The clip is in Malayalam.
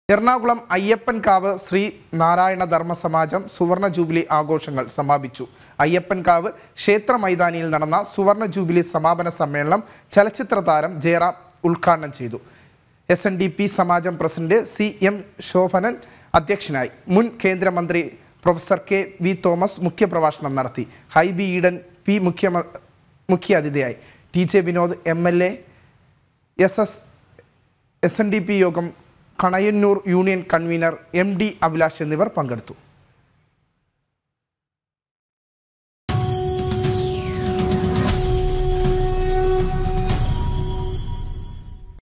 എറണാകുളം അയ്യപ്പൻകാവ് ശ്രീ നാരായണ ധർമ്മ സമാജം സുവർണ ജൂബിലി ആഘോഷങ്ങൾ സമാപിച്ചു അയ്യപ്പൻകാവ് ക്ഷേത്ര മൈതാനിയിൽ നടന്ന സുവർണ ജൂബിലി സമാപന സമ്മേളനം ചലച്ചിത്ര താരം ജയറാം ഉദ്ഘാടനം ചെയ്തു എസ് എൻ ഡി പി സമാജം പ്രസിഡന്റ് സി എം ശോഭനൻ അധ്യക്ഷനായി മുൻ കേന്ദ്രമന്ത്രി പ്രൊഫസർ കെ വി തോമസ് മുഖ്യപ്രഭാഷണം നടത്തി ഹൈബി ഈഡൻ പി മുഖ്യ മുഖ്യ അതിഥിയായി T J Vinod M L A S S S N D P യോഗം Kanayannur union convener M D Abhilash എന്നിവർ പങ്കെടുത്തു